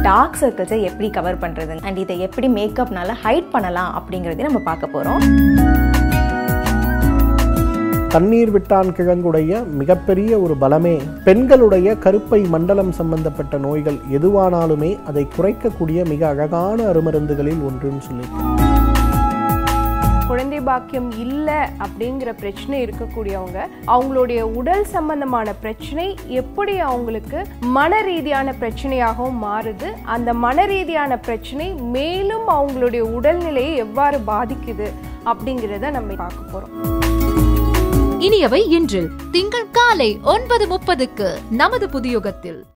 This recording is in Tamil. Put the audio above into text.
டார்க் சர்க்கிள்ஸை எப்படி கவர் பண்ணுறது அண்ட் இதை எப்படி மேக்கப்னால ஹைட் பண்ணலாம் அப்படிங்கிறதையும் நம்ம பார்க்க போகிறோம் தண்ணீர் விட்டான் கிழங்குடைய மிகப்பெரிய ஒரு பலமே பெண்களுடைய கருப்பை மண்டலம் சம்பந்தப்பட்ட நோய்கள் எதுவானாலுமே அதை குறைக்கக்கூடிய மிக அழகான அருமருந்துகளில் ஒன்றுன்னு சொல்லி குழந்தை பாக்கியம் இல்லை அப்படிங்கிற பிரச்சனை இருக்கக்கூடியவங்க அவங்களுடைய உடல் சம்பந்தமான பிரச்சனை எப்படி அவங்களுக்கு மன ரீதியான பிரச்சனையாகவும் மாறுது அந்த மன ரீதியான பிரச்சனை மேலும் அவங்களுடைய உடல்நிலையை எவ்வாறு பாதிக்குது அப்படிங்கிறத நம்ம பார்க்க போறோம் இனியவை இன்று திங்கள் காலை ஒன்பது முப்பதுக்கு நமது புதியுகத்தில்